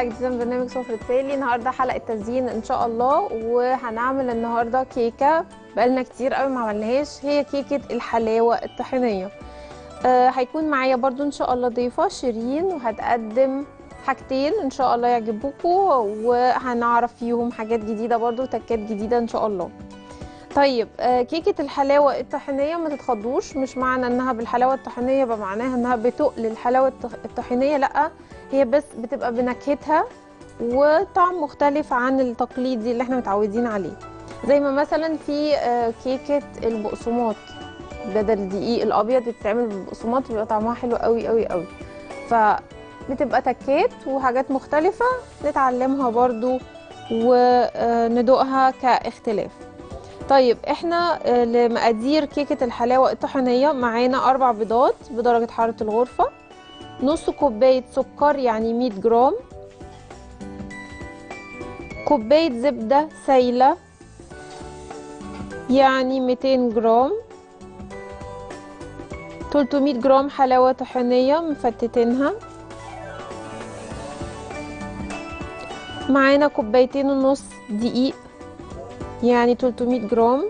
جديده من برنامج سفرة سالي النهارده حلقه تزيين ان شاء الله وهنعمل النهارده كيكه بقالنا كتير قوي ما عملناهاش هي كيكه الحلاوه الطحينيه آه هيكون معايا برضو ان شاء الله ضيفه شيرين وهتقدم حاجتين ان شاء الله يعجبوكم وهنعرف فيهم حاجات جديده برضو وتكات جديده ان شاء الله طيب آه كيكه الحلاوه الطحينيه ما تتخضوش مش معنى انها بالحلاوه الطحينيه يبقى معناها انها بتقل الحلاوه الطح- الطحينيه لا هي بس بتبقى بنكهتها وطعم مختلف عن التقليدي اللي احنا متعودين عليه زي ما مثلا في آه، كيكه البقسماط بدل الدقيق الابيض بتتعمل بالبقسماط بيبقى طعمها حلو قوي قوي قوي فبتبقى تكات وحاجات مختلفه نتعلمها برضو وندوقها كاختلاف طيب احنا آه، لمقادير كيكه الحلاوه الطحينيه معانا اربع بيضات بدرجه حراره الغرفه نص كوبايه سكر يعني 100 جرام كوبايه زبده سايله يعني 200 جرام 300 جرام حلاوه طحينيه مفتتينها معانا كوبايتين ونص دقيق يعني 300 جرام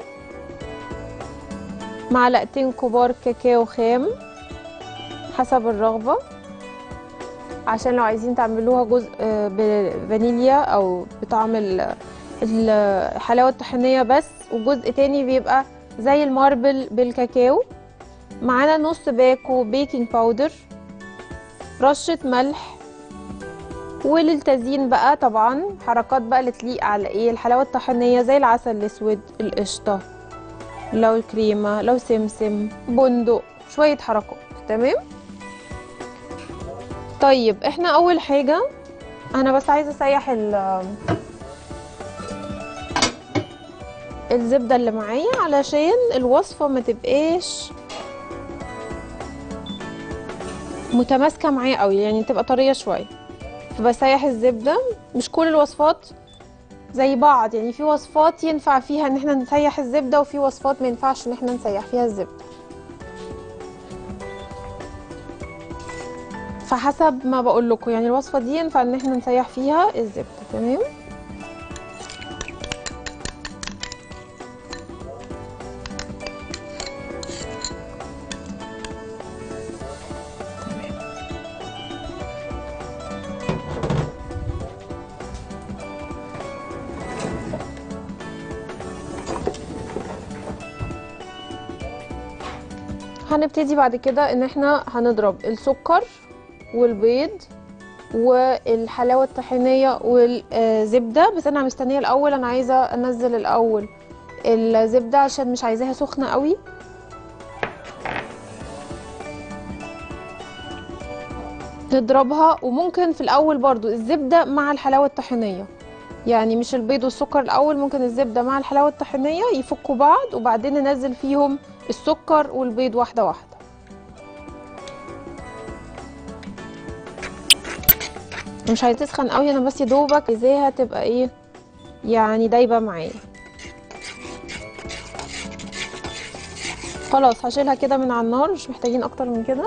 معلقتين كبار كاكاو خام حسب الرغبة عشان لو عايزين تعملوها جزء آه، بفانيليا او بطعم ال- الحلاوة الطحينية بس وجزء تاني بيبقى زي الماربل بالكاكاو معانا نص باكو بيكنج باودر رشة ملح وللتزيين بقى طبعا حركات بقى اللي تليق على ايه الحلاوة الطحينية زي العسل الاسود القشطة لو الكريمة لو سمسم بندق شوية حركات تمام طيب احنا اول حاجة انا بس عايزة اسيح ال الزبدة اللي معايا علشان الوصفة ما تبقاش متماسكة معايا قوي يعني تبقى طرية شوية فبسيح الزبدة مش كل الوصفات زي بعض يعني في وصفات ينفع فيها ان احنا نسيح الزبدة وفي وصفات ما ينفعش ان احنا نسيح فيها الزبدة فحسب ما بقول لكم يعني الوصفة دي ينفع ان احنا نسيح فيها الزبدة تمام هنبتدي بعد كده ان احنا هنضرب السكر والبيض والحلاوه الطحينيه والزبده بس انا مستنيه الاول انا عايزه انزل الاول الزبده عشان مش عايزاها سخنه قوي نضربها وممكن في الاول برضو الزبده مع الحلاوه الطحينيه يعني مش البيض والسكر الاول ممكن الزبده مع الحلاوه الطحينيه يفكوا بعض وبعدين ننزل فيهم السكر والبيض واحده واحده مش عايزه تسخن قوي انا بس يا دوبك عايزاها تبقى ايه يعني دايبه معايا خلاص هشيلها كده من على النار مش محتاجين اكتر من كده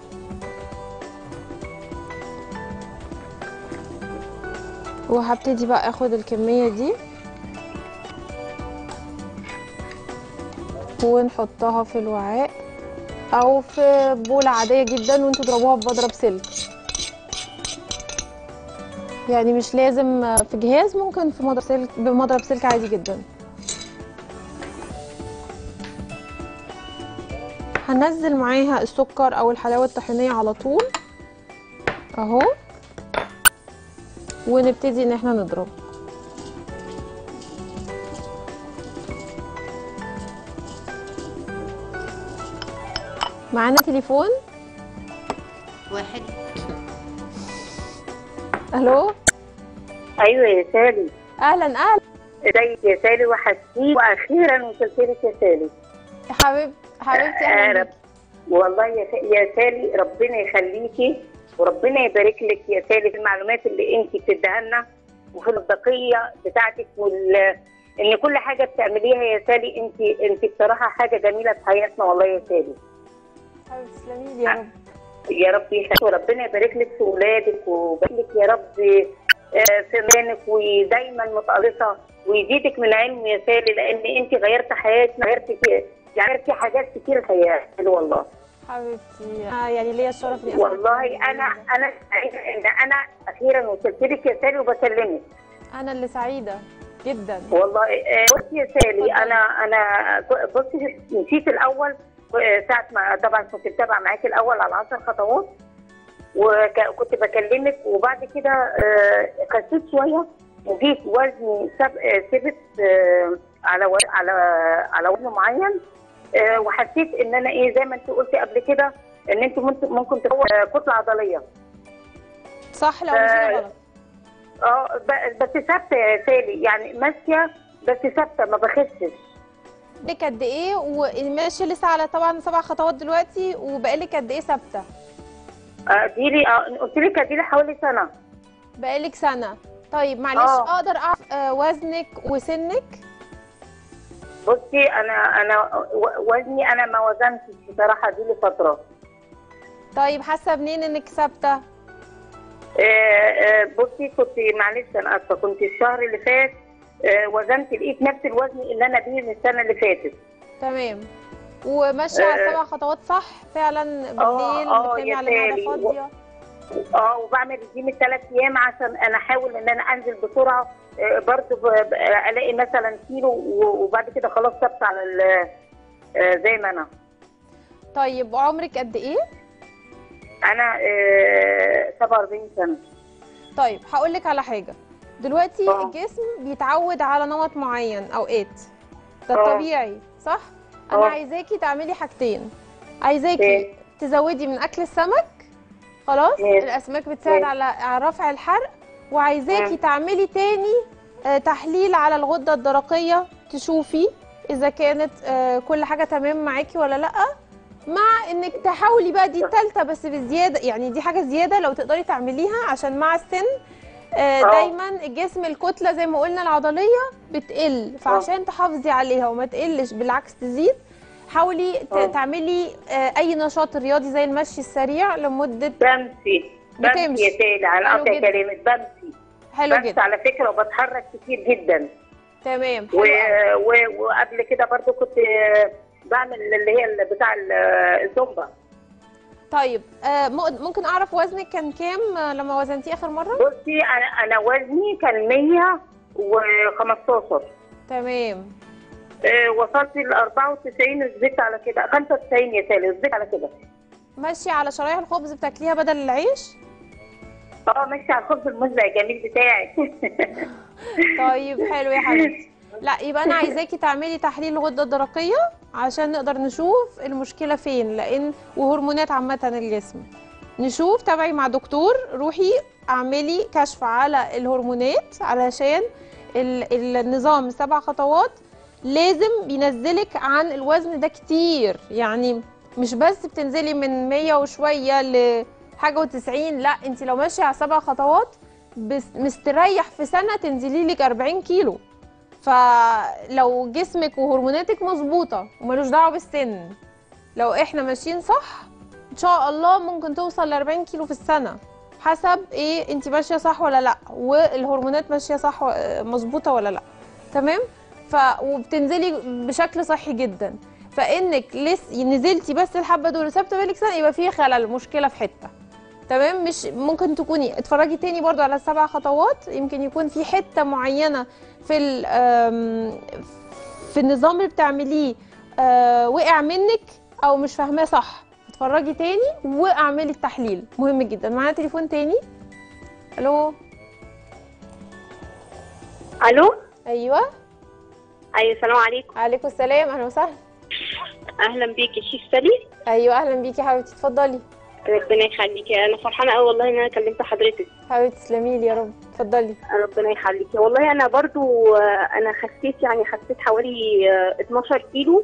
وهبتدي بقى اخد الكميه دي ونحطها في الوعاء او في بولة عادية جدا وانتوا تضربوها بمضرب سلك يعني مش لازم في جهاز ممكن في مضرب سلك بمضرب سلك عادي جدا هنزل معاها السكر او الحلاوة الطحينية على طول اهو ونبتدي ان احنا نضرب معانا تليفون واحد الو ايوه يا سالي اهلا اهلا ازيك يا سالي وحشتيني واخيرا وصلت لك يا سالي يا حبيب حبيبتي آه، اهلا رب بيكي. والله يا س- يا سالي ربنا يخليكي وربنا يبارك لك يا سالي في المعلومات اللي انت بتديها لنا وفي الدقيه بتاعتك وال ان كل حاجه بتعمليها يا سالي انت انت بصراحه حاجه جميله في حياتنا والله يا سالي حبيبتي تسلمي لي يا رب يا رب يخليك وربنا يبارك لك في ولادك ويبارك لك يا رب آه، في مكانك ودايما متألقة ويزيدك من علم يا سالي لان انت غيرت حياتنا غيرت في يعني غيرتي حاجات كتير في يا سالي والله حبيبتي آه يعني ليا الشرف اني أسمع والله كلامك. انا انا سعيده ان انا اخيرا وصلت لك يا سالي وبكلمك انا اللي سعيده جدا والله آه، بصي يا سالي اتفضلي. انا انا ك- بصي نسيت الاول آه، ساعه ما طبعا كنت متابعه معاكي الاول على 10 خطوات وكنت بكلمك وبعد كده آه، خسيت شويه وجيت وزني سب- آه، ثبت آه، على و- على على وزن معين آه، وحسيت ان انا ايه زي ما انت قلتي قبل كده ان انت ممكن ممكن تكون آه، كتله عضليه صح لو آه، مشينا غلط اه ب- بس ثابته يا سالي يعني ماشيه بس ثابته ما بخسش بقالك قد ايه وماشي لسه على طبعا سبع خطوات دلوقتي وبقالك قد ايه ثابته آه، دي لي آه، قلت لك ادي لي حوالي سنه بقالك سنه طيب معلش آه. اقدر اعرف آه، وزنك وسنك بصي انا انا و- وزني انا ما وزنتش بصراحه دي لي فتره طيب حاسه منين انك ثابته آه، آه، بصي كنت معلش انا اسفه كنت الشهر اللي فات آه، وزنت لقيت نفس الوزن اللي انا بيه من السنه اللي فاتت تمام وماشيه على آه. سبع خطوات صح فعلا بالليل آه، بتنامي يا على معده سالي. فاضيه اه وبعمل رجيم الثلاث ايام عشان انا احاول ان انا انزل بسرعه آه، برضه ب- ب- الاقي مثلا كيلو و- وبعد كده خلاص ثابته على ال- آه، زي ما انا طيب وعمرك قد ايه انا آه، 47 سنه طيب هقول لك على حاجه دلوقتي آه. الجسم بيتعود على نمط معين اوقات ده آه. الطبيعي صح انا آه. عايزاكي تعملي حاجتين عايزاكي إيه؟ تزودي من اكل السمك خلاص إيه؟ الاسماك بتساعد إيه؟ على على رفع الحرق وعايزاكي مم. تعملي تاني آه، تحليل على الغده الدرقيه تشوفي اذا كانت آه، كل حاجه تمام معاكي ولا لا مع انك تحاولي بقى دي التالتة بس بزياده يعني دي حاجه زياده لو تقدري تعمليها عشان مع السن آه، آه. دايما الجسم الكتله زي ما قلنا العضليه بتقل فعشان تحافظي عليها وما تقلش بالعكس تزيد حاولي ت- آه. تعملي آه، اي نشاط رياضي زي المشي السريع لمده بمشي بمشي بتمشي. يا سالي على حلو قطع جدا. كلامك بمشي حلو بمشي جدا على فكره وبتحرك كتير جدا تمام و... حلو أوي. و... وقبل كده برضو كنت آه، بعمل اللي هي اللي بتاع ال- آه، الزومبا طيب آه، م- ممكن اعرف وزنك كان كام آه، لما وزنتيه اخر مره بصي انا انا وزني كان 115 تمام آه، وصلت ل 94 وزدت على كده 95 يا سالي وزدت على كده ماشي على شرايح الخبز بتاكليها بدل العيش اه ماشي على الخبز المزرع الجميل بتاعك طيب حلو يا حبيبتي لا يبقى انا عايزاكي تعملي تحليل الغده الدرقيه عشان نقدر نشوف المشكله فين لان وهرمونات عامه الجسم نشوف تابعي مع دكتور روحي اعملي كشف على الهرمونات علشان ال- النظام سبع خطوات لازم بينزلك عن الوزن ده كتير يعني مش بس بتنزلي من 100 وشويه لحاجه و90 لا انت لو ماشيه على سبع خطوات بس مستريح في سنه تنزلي لك 40 كيلو فلو جسمك وهرموناتك مظبوطه وملوش دعوه بالسن لو احنا ماشيين صح ان شاء الله ممكن توصل ل 40 كيلو في السنه حسب ايه انت ماشيه صح ولا لا والهرمونات ماشيه صح و- مظبوطه ولا لا تمام ف وبتنزلي بشكل صحي جدا فانك لسه نزلتي بس الحبه دول ثابته بالك سنه يبقى في خلل مشكله في حته تمام مش ممكن تكوني اتفرجي تاني برضو على السبع خطوات يمكن يكون في حته معينه في ال- آم، في النظام اللي بتعمليه آه، وقع منك او مش فاهماه صح اتفرجي تاني واعملي التحليل مهم جدا معانا تليفون تاني الو الو ايوه ايوه السلام عليكم عليكم السلام اهلا وسهلا اهلا بيكي شيف سالي ايوه اهلا بيكي يا حبيبتي اتفضلي ربنا يخليكي انا فرحانه قوي والله ان انا كلمت حضرتك حبيبتي تسلمي لي يا رب اتفضلي ربنا يخليكي والله انا برضو آه، انا خسيت يعني خسيت حوالي آه، 12 كيلو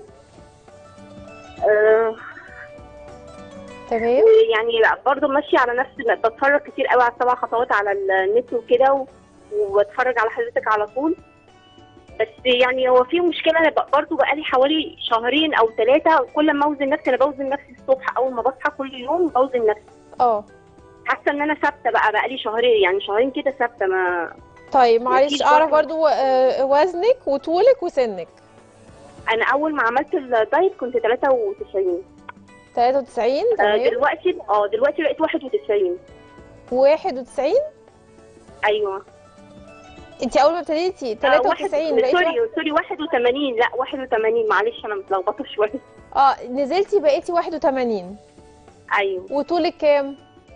آه، تمام ويعني لا برضو ماشيه على نفس بتفرج كتير قوي على السبع خطوات على النت وكده و- وبتفرج على حضرتك على طول بس يعني هو في مشكله انا ب- برضو بقالي حوالي شهرين او ثلاثه كل ما اوزن نفسي انا بوزن نفسي الصبح اول ما بصحى كل يوم بوزن نفسي اه حاسه ان انا ثابته بقى بقى لي شهرين يعني شهرين كده ثابته ما طيب معلش مفيش اعرف برضه. برضو آه، وزنك وطولك وسنك انا اول ما عملت الدايت كنت 93 93 آه، تمام دلوقتي اه دلوقتي بقيت 91 91 ايوه انت اول ما ابتديتي آه، واحد- 93 بقيتي واحد- سوري سوري 81 لا 81 معلش انا متلخبطه شويه اه نزلتي بقيتي 81 ايوه وطولك كام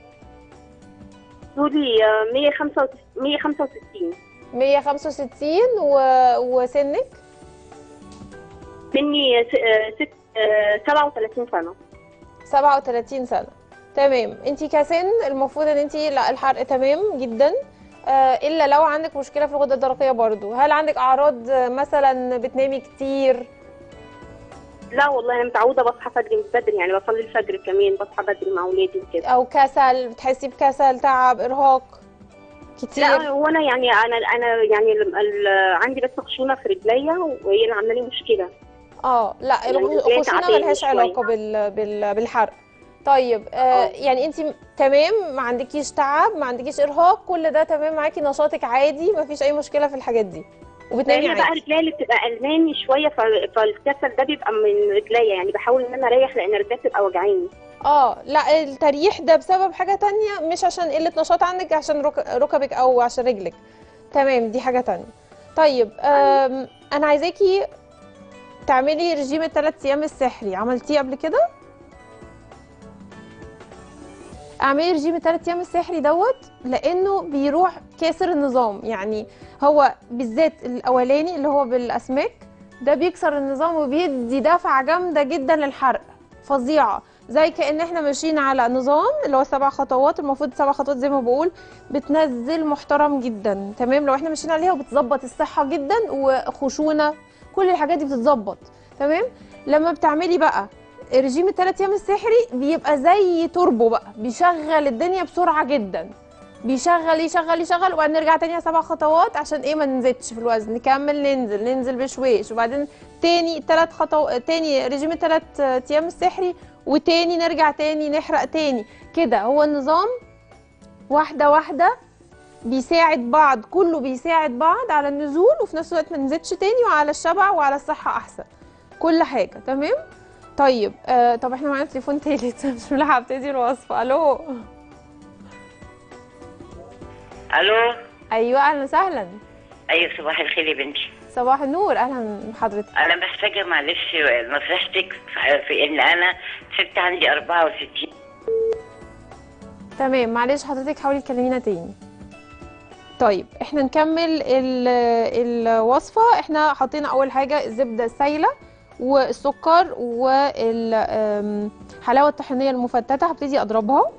طولي آه، 165 165 165 و... وسنك مني س- آه، ست آه، 37 سنه 37 سنة تمام انت كسن المفروض ان انت لا الحرق تمام جدا آه الا لو عندك مشكلة في الغدة الدرقية برضو هل عندك اعراض آه، مثلا بتنامي كتير لا والله انا متعوده بصحى بدري بدري يعني بصلي الفجر كمان بصحى بدري مع اولادي وكده او كسل بتحسي بكسل تعب ارهاق كتير لا هو انا يعني انا انا يعني ال- ال- عندي بس خشونه في رجليا وهي اللي عامله لي مشكله اه لا يعني رجليا الخشونه تعبانة ملهاش شوية. علاقه بال... بال... بالحرق طيب آه آه. يعني انت تمام ما عندكيش تعب ما عندكيش ارهاق كل ده تمام معاكي نشاطك عادي ما فيش اي مشكله في الحاجات دي وبتنامي هي بقى عادي رجليا اللي بتبقى الماني شويه ف- فالكسل ده بيبقى من رجليا يعني بحاول ان انا اريح لان رجليا بتبقى وجعاني اه لا التريح ده بسبب حاجه تانية مش عشان قله نشاط عندك عشان رك... ركبك او عشان رجلك تمام دي حاجه تانية طيب آم... انا عايزاكي تعملي رجيم الثلاث ايام السحري عملتيه قبل كده اعملي رجيم الثلاث ايام السحري دوت لانه بيروح كاسر النظام يعني هو بالذات الاولاني اللي هو بالاسماك ده بيكسر النظام وبيدي دفعه جامده جدا للحرق فظيعه زي كان احنا ماشيين على نظام اللي هو سبع خطوات المفروض سبع خطوات زي ما بقول بتنزل محترم جدا تمام لو احنا ماشيين عليها وبتظبط الصحه جدا وخشونه كل الحاجات دي بتتظبط تمام لما بتعملي بقى رجيم الثلاث ايام السحري بيبقى زي توربو بقى بيشغل الدنيا بسرعه جدا بيشغل يشغل يشغل وبعدين نرجع تاني على سبع خطوات عشان ايه ما نزيدش في الوزن نكمل ننزل ننزل بشويش وبعدين تاني ثلاث خطوات تاني رجيم الثلاث ايام السحري وتاني نرجع تاني نحرق تاني كده هو النظام واحده واحده بيساعد بعض كله بيساعد بعض على النزول وفي نفس الوقت ما نزيدش تاني وعلى الشبع وعلى الصحه احسن كل حاجه تمام طيب آه طب احنا معانا تليفون تالت مش ملاحقه ابتدي الوصفه الو الو ايوه اهلا وسهلا ايوه صباح الخير يا بنتي صباح النور اهلا بحضرتك انا محتاجه معلش نصيحتك في- في ان انا ست عندي 64 تمام معلش حضرتك حاولي تكلمينا تاني طيب احنا نكمل ال- الوصفة احنا حطينا اول حاجة الزبدة السايلة والسكر والحلاوة الطحينية المفتتة هبتدي اضربها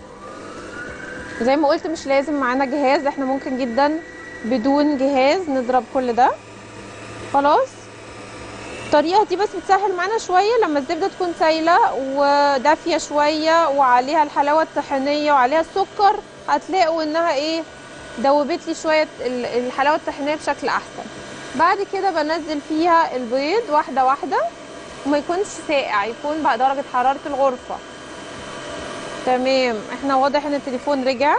زي ما قلت مش لازم معانا جهاز احنا ممكن جدا بدون جهاز نضرب كل ده خلاص الطريقة دي بس بتسهل معانا شوية لما الزبدة تكون سايلة ودافية شوية وعليها الحلاوة الطحينية وعليها السكر هتلاقوا انها ايه دوبت لي شوية ال- الحلاوة الطحينية بشكل احسن بعد كده بنزل فيها البيض واحدة واحدة وما يكونش ساقع يكون بقى درجة حرارة الغرفة تمام احنا واضح ان التليفون رجع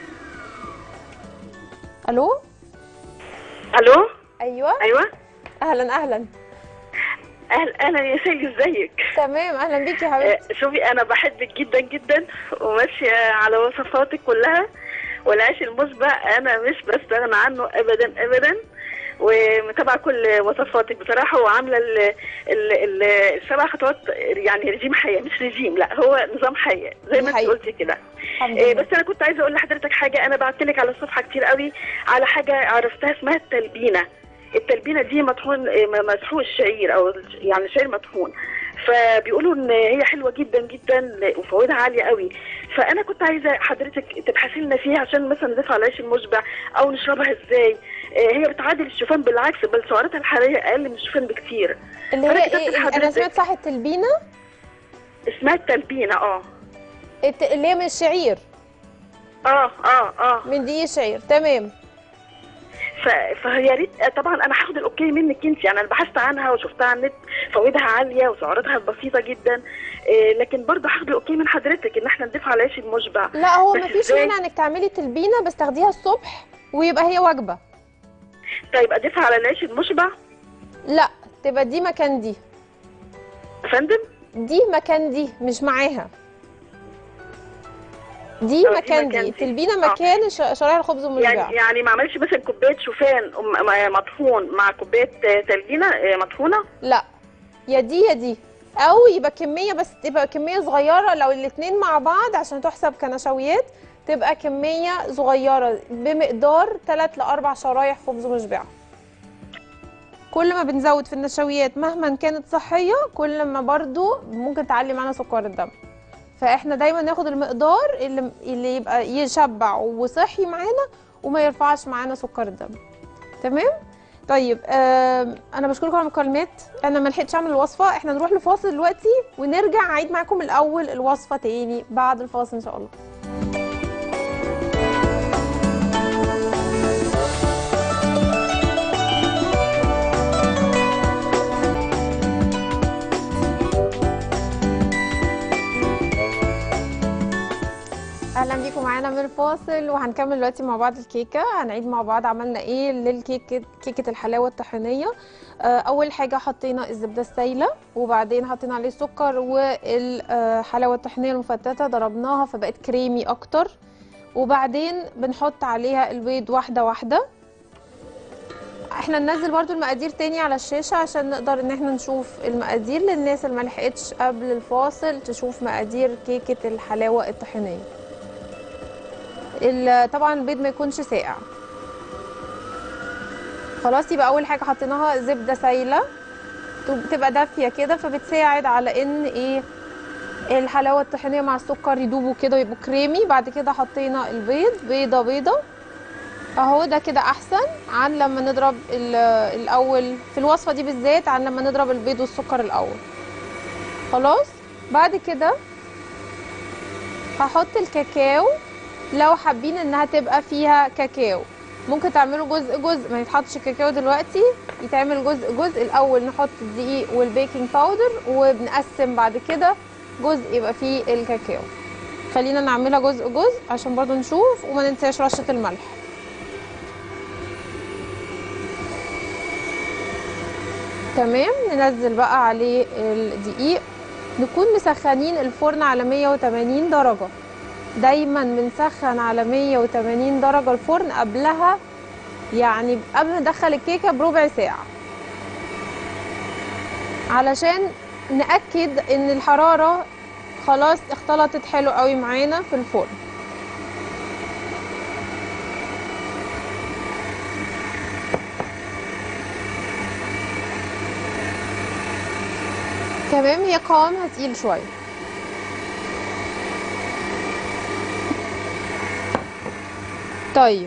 الو الو ايوه ايوه اهلا اهلا اهلا اهلا يا سيدي ازيك تمام اهلا بيكي يا حبيبتي آه، شوفي انا بحبك جدا جدا وماشيه على وصفاتك كلها والعيش المشبع انا مش بستغنى عنه ابدا ابدا ومتابعه كل وصفاتك بصراحه وعامله ال- ال- ال- السبع خطوات يعني رجيم حياه مش رجيم لا هو نظام حياه زي ما انت حقيقي. قلتي كده الحمد إيه لله بس انا كنت عايزه اقول لحضرتك حاجه انا بعت لك على الصفحه كتير قوي على حاجه عرفتها اسمها التلبينه التلبينه دي مطحون إيه، م- مسحوق الشعير او يعني شعير مطحون فبيقولوا ان هي حلوه جدا جدا وفوائدها عاليه قوي فانا كنت عايزه حضرتك تبحثي لنا فيها عشان مثلا نضيفها على العيش المشبع او نشربها ازاي إيه، هي بتعادل الشوفان بالعكس بل سعراتها الحراريه اقل من الشوفان بكتير اللي فأنا هي كتبت ايه انا لحضرتك. سمعت صح التلبينه اسمها التلبينه اه الت- اللي هي من الشعير اه اه اه من دقيق الشعير تمام ف- فيا ريت طبعا انا هاخد الاوكي منك انت يعني انا بحثت عنها وشفتها على النت فوائدها عاليه وسعراتها بسيطه جدا آه، لكن برضه هاخد اوكي من حضرتك ان احنا نضيف على العيش المشبع لا هو بس مفيش إزاي؟ مانع انك تعملي تلبينه بس تاخديها الصبح ويبقى هي وجبه طيب اضيفها على العيش المشبع لا تبقى دي مكان دي يا فندم دي مكان دي مش معاها دي آه، دي مكان مكان دي دي. تلبينه آه. مكان ش- شرايح الخبز والمشبع يعني يعني ما اعملش مثلا كوبايه شوفان م- م- مطحون مع كوبايه آه، تلبينه آه، مطحونه لا يا دي يا دي او يبقى كميه بس تبقى كميه صغيره لو الاتنين مع بعض عشان تحسب كنشويات تبقى كميه صغيره بمقدار 3 ل 4 شرايح خبز مشبع كل ما بنزود في النشويات مهما كانت صحيه كل ما برضو ممكن تعلي معانا سكر الدم فاحنا دايما ناخد المقدار اللي اللي يبقى يشبع وصحي معانا وما يرفعش معانا سكر الدم تمام طيب آم، انا بشكركم على المكالمات انا ما لحقتش اعمل الوصفه احنا نروح لفاصل دلوقتي ونرجع اعيد معاكم الاول الوصفه تاني بعد الفاصل ان شاء الله اهلا بيكم معانا من الفاصل وهنكمل دلوقتي مع بعض الكيكه هنعيد مع بعض عملنا ايه للكيكه كيكه الحلاوه الطحينيه آه، اول حاجه حطينا الزبده السايله وبعدين حطينا عليه السكر والحلاوه الطحينيه المفتته ضربناها فبقت كريمي اكتر وبعدين بنحط عليها البيض واحده واحده احنا ننزل برضو المقادير تاني على الشاشة عشان نقدر ان احنا نشوف المقادير للناس اللي ملحقتش قبل الفاصل تشوف مقادير كيكة الحلاوة الطحينية ال- طبعا البيض ما يكونش ساقع خلاص يبقى اول حاجه حطيناها زبده سايله تب- تبقى دافيه كده فبتساعد على ان ايه الحلاوه الطحينيه مع السكر يدوبوا كده ويبقوا كريمي بعد كده حطينا البيض بيضه بيضه اهو ده كده احسن عن لما نضرب ال- الاول في الوصفه دي بالذات عن لما نضرب البيض والسكر الاول خلاص بعد كده هحط الكاكاو لو حابين انها تبقى فيها كاكاو ممكن تعملوا جزء جزء ما يتحطش كاكاو دلوقتي يتعمل جزء جزء الاول نحط الدقيق والبيكنج باودر وبنقسم بعد كده جزء يبقى فيه الكاكاو خلينا نعملها جزء جزء عشان برضو نشوف وما ننساش رشة الملح تمام ننزل بقى عليه الدقيق نكون مسخنين الفرن على 180 درجة دايما بنسخن على 180 درجة الفرن قبلها يعني قبل ما ندخل الكيكة بربع ساعة علشان نأكد ان الحرارة خلاص اختلطت حلو قوي معانا في الفرن تمام هي قوامها تقيل شويه طيب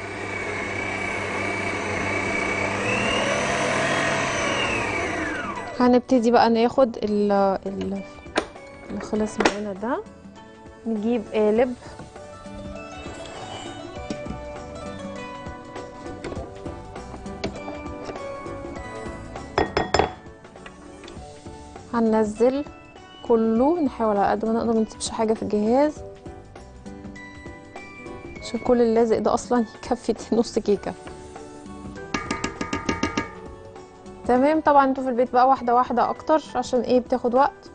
هنبتدي بقى ناخد ال ال اللي خلص معانا ده نجيب قالب هننزل كله نحاول على قد ما نقدر منسيبش حاجة في الجهاز عشان كل اللازق ده اصلا يكفي نص كيكه تمام طبعا انتوا في البيت بقى واحده واحده اكتر عشان ايه بتاخد وقت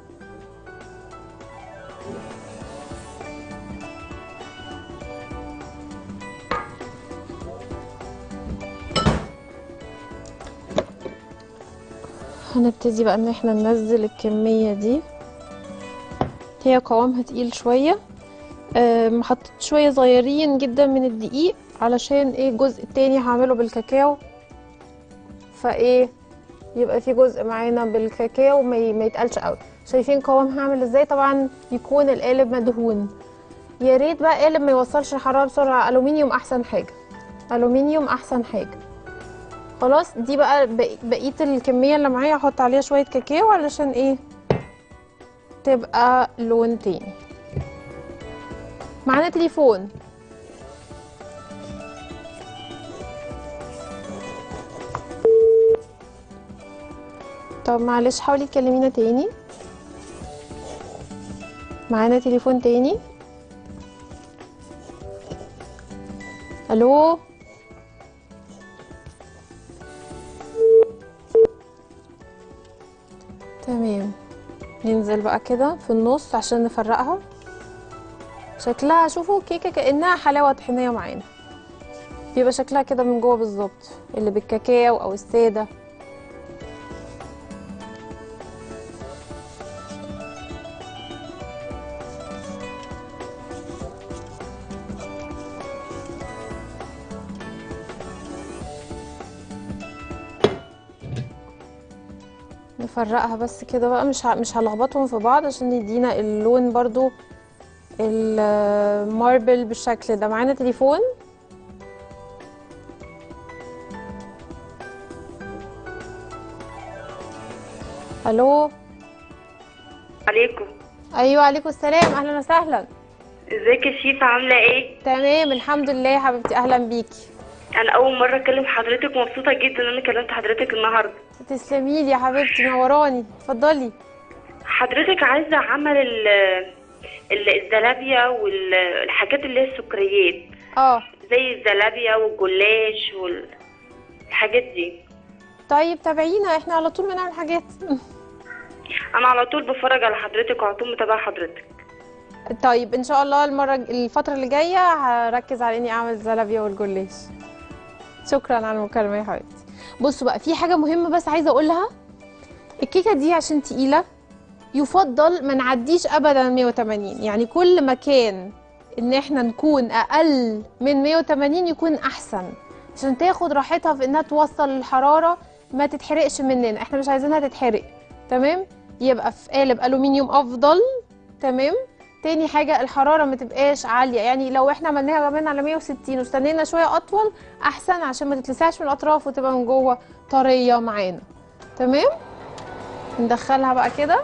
هنبتدي بقى ان احنا ننزل الكميه دي هي قوامها تقيل شويه أم، حطيت شويه صغيرين جدا من الدقيق علشان ايه الجزء التاني هعمله بالكاكاو فايه يبقى في جزء معانا بالكاكاو ما ي- ما يتقلش قوي شايفين قوام هعمل ازاي طبعا يكون القالب مدهون يا ريت بقى قالب ما يوصلش الحراره بسرعه الومنيوم احسن حاجه الومنيوم احسن حاجه خلاص دي بقى بق- بقيه الكميه اللي معايا احط عليها شويه كاكاو علشان ايه تبقى لون تاني معانا تليفون طب معلش حاولي تكلمينا تاني معانا تليفون تاني الو تمام ننزل بقى كده في النص عشان نفرقها شكلها شوفوا كيكه كانها حلاوه طحينيه معانا بيبقى شكلها كده من جوه بالظبط اللي بالكاكاو او الساده نفرقها بس كده بقى مش ه- مش هلخبطهم في بعض عشان يدينا اللون برضو الماربل بالشكل ده معانا تليفون الو عليكم ايوه عليكم السلام اهلا وسهلا ازيك يا شيفا عامله ايه تمام الحمد لله يا حبيبتي اهلا بيكي انا اول مره اكلم حضرتك مبسوطه جدا ان انا كلمت حضرتك النهارده تسلمي لي يا حبيبتي نوراني اتفضلي حضرتك عايزه عمل ال ال- الزلابيا والحاجات اللي هي السكريات اه زي الزلابيا والجلاش والحاجات دي طيب تابعينا احنا على طول بنعمل حاجات انا على طول بتفرج على حضرتك وعلى طول متابعه حضرتك طيب ان شاء الله المره الفتره اللي جايه هركز على اني اعمل الزلابيا والجلاش شكرا على المكالمه يا حبيبتي بصوا بقى في حاجه مهمه بس عايزه اقولها الكيكه دي عشان تقيله يفضل ما نعديش ابدا 180 يعني كل ما كان ان احنا نكون اقل من 180 يكون احسن عشان تاخد راحتها في انها توصل الحراره ما تتحرقش مننا احنا مش عايزينها تتحرق تمام يبقى في قالب الومنيوم افضل تمام تاني حاجة الحرارة ما تبقاش عالية يعني لو احنا عملناها كمان على 160 واستنينا شوية أطول أحسن عشان ما تتلسعش من الأطراف وتبقى من جوه طرية معانا تمام ندخلها بقى كده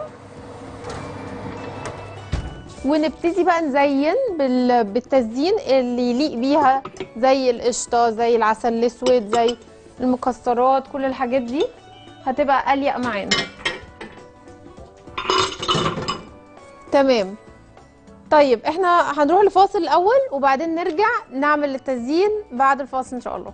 ونبتدي بقى نزين بال... بالتزيين اللي يليق بيها زي القشطة زي العسل الأسود زي المكسرات كل الحاجات دي هتبقى أليق معانا تمام طيب احنا هنروح لفاصل الاول وبعدين نرجع نعمل التزيين بعد الفاصل ان شاء الله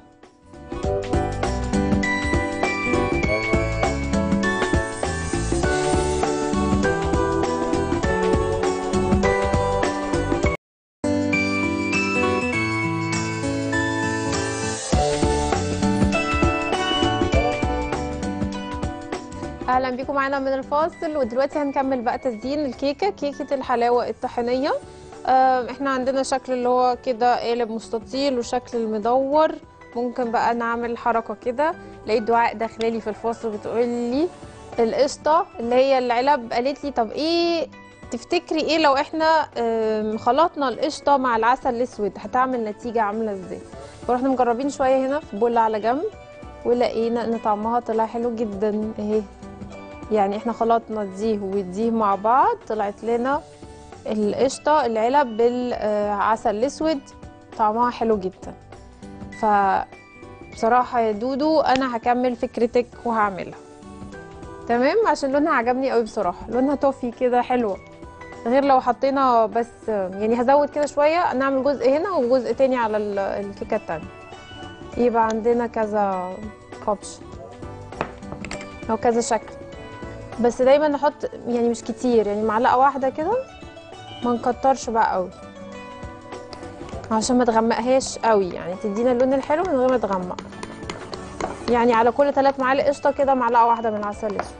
اهلا بيكم معانا من الفاصل ودلوقتي هنكمل بقى تزيين الكيكه كيكه الحلاوه الطحينيه آه، احنا عندنا شكل اللي هو كده قالب مستطيل وشكل المدور ممكن بقى نعمل حركه كده لقيت دعاء داخلالي في الفاصل بتقول لي القشطه اللي هي العلب قالت لي طب ايه تفتكري ايه لو احنا آم، خلطنا القشطه مع العسل الاسود هتعمل نتيجه عامله ازاي فرحنا مجربين شويه هنا في بوله على جنب ولقينا ان طعمها طلع حلو جدا اهي يعني احنا خلطنا دي ودي مع بعض طلعت لنا القشطه العلب بالعسل الاسود طعمها حلو جدا ف بصراحه يا دودو انا هكمل فكرتك وهعملها تمام عشان لونها عجبني قوي بصراحه لونها توفي كده حلوه غير لو حطينا بس يعني هزود كده شويه نعمل جزء هنا وجزء تاني على ال- الكيكه التانية يبقى عندنا كذا اوبشن او كذا شكل بس دايما نحط يعني مش كتير يعني معلقه واحده كده ما نكترش بقى قوي عشان ما تغمقهاش قوي يعني تدينا اللون الحلو من غير ما تغمق يعني على كل ثلاث معالق قشطه كده معلقه واحده من العسل الاسود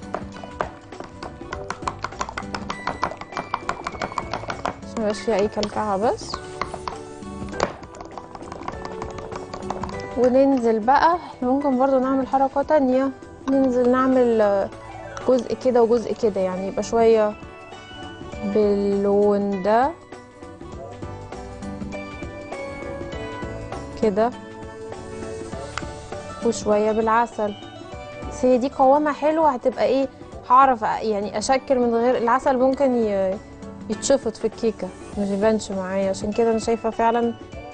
عشان ميبقاش فيها اي كلكعه بس وننزل بقى احنا ممكن برضو نعمل حركه تانية ننزل نعمل آه، جزء كده وجزء كده يعني يبقى شويه باللون ده كده وشويه بالعسل بس هي دي قوامها حلوه هتبقى ايه هعرف أ- يعني اشكل من غير العسل ممكن ي- يتشفط في الكيكه ما يبانش معايا عشان كده انا شايفه فعلا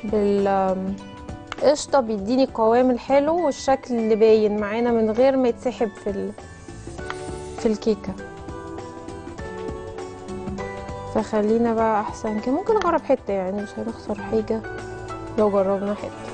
بالقشطه بيديني القوام الحلو والشكل اللي باين معانا من غير ما يتسحب في ال... في الكيكه فخلينا بقى احسن كده ممكن اجرب حته يعني مش هنخسر حاجه لو جربنا حته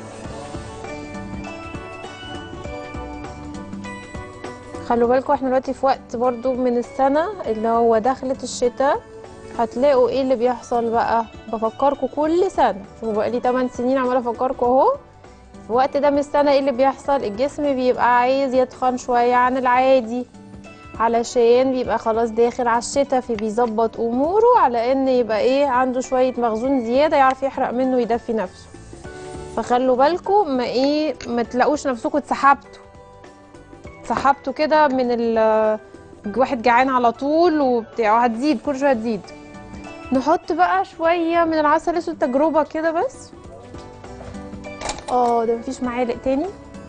خلوا بالكم احنا دلوقتي في وقت برضو من السنه اللي هو دخلة الشتاء هتلاقوا ايه اللي بيحصل بقى بفكركم كل سنه شوفوا بقى لي 8 سنين عماله افكركم اهو في الوقت ده من السنه ايه اللي بيحصل الجسم بيبقى عايز يتخن شويه عن العادي علشان بيبقى خلاص داخل على الشتاء فبيظبط اموره على ان يبقى ايه عنده شويه مخزون زياده يعرف يحرق منه ويدفي نفسه فخلوا بالكم ما ايه ما تلاقوش نفسكم اتسحبتوا اتسحبتوا كده من ال واحد جعان على طول وبتاع هتزيد كل شويه هتزيد نحط بقى شويه من العسل الاسود تجربه كده بس اه ده مفيش معالق تاني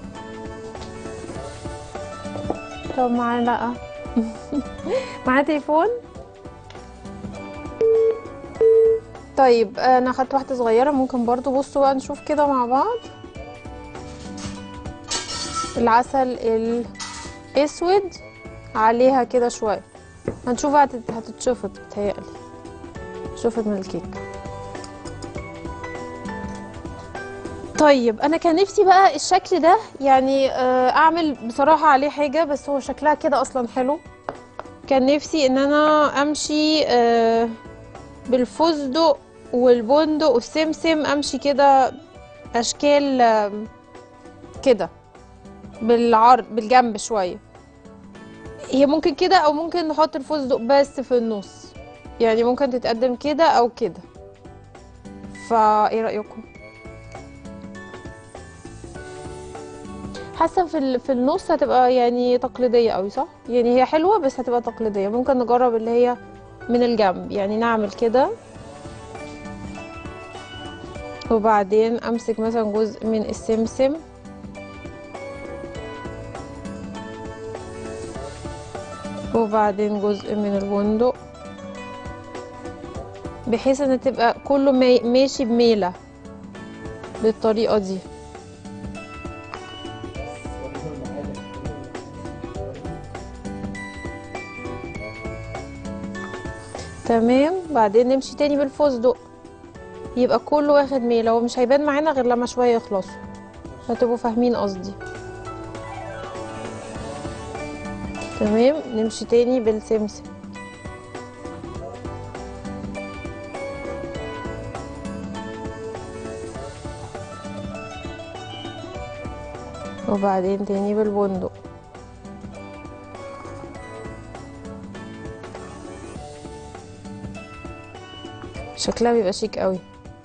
طب معلقه معايا تليفون طيب انا اخدت واحده صغيره ممكن برضو بصوا بقى نشوف كده مع بعض العسل الاسود عليها كده شويه هنشوف هتت- هتتشفط بتهيألي شفط من الكيك طيب انا كان نفسي بقى الشكل ده يعني آه، اعمل بصراحه عليه حاجه بس هو شكلها كده اصلا حلو كان نفسي ان انا امشي آه، بالفستق والبندق والسمسم امشي كده اشكال آه، كده بالعرض بالجنب شويه هي ممكن كده او ممكن نحط الفستق بس في النص يعني ممكن تتقدم كده او كده فا ايه رايكم حاسه في ال- في النص هتبقى يعني تقليديه قوي صح يعني هي حلوه بس هتبقى تقليديه ممكن نجرب اللي هي من الجنب يعني نعمل كده وبعدين امسك مثلا جزء من السمسم وبعدين جزء من البندق بحيث ان تبقى كله ما- ماشي بميله بالطريقه دي تمام بعدين نمشي تاني بالفستق يبقى كله واخد ميله هو مش هيبان معانا غير لما شويه يخلصوا هتبقوا فاهمين قصدي تمام نمشي تاني بالسمسم وبعدين تاني بالبندق شكلها بيبقى شيك قوي